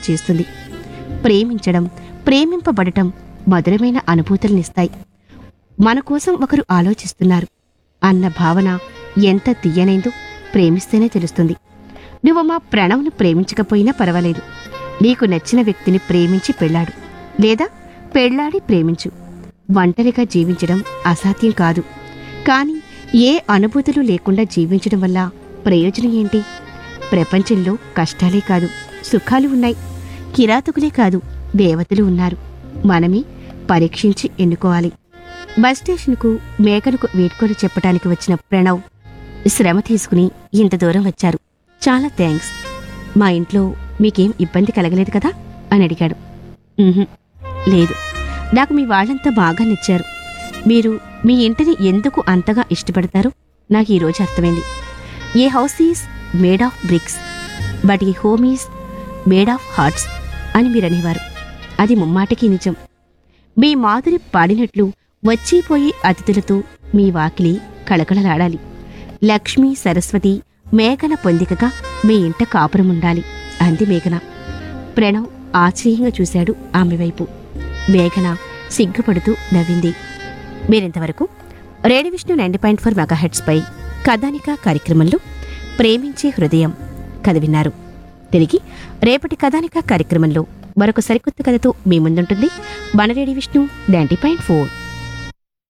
చేస్తుంది ప్రేమించడం ప్రేమింపబడటం మధురమైన అనుభూతులనిస్తాయి మన కోసం ఒకరు ఆలోచిస్తున్నారు అన్న భావన ఎంత తీయనైందో ప్రేమిస్తేనే తెలుస్తుంది నువ్వు మా ప్రణవ్ను ప్రేమించకపోయినా పర్వాలేదు నీకు నచ్చిన వ్యక్తిని ప్రేమించి పెళ్ళాడు లేదా పెళ్ళాడి ప్రేమించు ఒంటరిగా జీవించడం అసాధ్యం కాదు కానీ ఏ అనుభూతులు లేకుండా జీవించడం వల్ల ప్రయోజనం ఏంటి ప్రపంచంలో కష్టాలే కాదు సుఖాలు ఉన్నాయి కిరాతకులే కాదు దేవతలు ఉన్నారు మనమే పరీక్షించి ఎన్నుకోవాలి బస్ స్టేషన్కు మేకలకు వీడ్కోలు చెప్పడానికి వచ్చిన ప్రణవ్ శ్రమ తీసుకుని ఇంత దూరం వచ్చారు చాలా థ్యాంక్స్ మా ఇంట్లో మీకేం ఇబ్బంది కలగలేదు కదా అని అడిగాడు "ఉహుం, లేదు నాకు మీ వాళ్ళంతా బాగా నచ్చారు మీరు మీ ఇంటిని ఎందుకు అంతగా ఇష్టపడతారో నాకు ఈరోజు అర్థమైంది a house is made of bricks but ఈ home is made of hearts అని మీరు అనేవారు అది ముమ్మాటికి నిజం మీ మాధురి పాడినట్లు వచ్చిపోయే అతిథులతో మీ వాకిలి కళకళలాడాలి లక్ష్మీ సరస్వతి మేఘన పొందికగా మీ ఇంట కాపురముండాలి అంది మేఘన ప్రణవ్ ఆశ్చర్యంగా చూశాడు ఆమె వైపు మేఘన సిగ్గుపడుతూ నవ్వింది మీరింతవరకు radio Vishnu ninety point four మెగాహెట్స్పై కథానిక కార్యక్రమంలో ప్రేమించే హృదయం కథ విన్నారు తిరిగి రేపటి కథానిక కార్యక్రమంలో మరొక సరికొత్త కథతో మీ ముందుంటుంది మన radio Vishnu ninety point four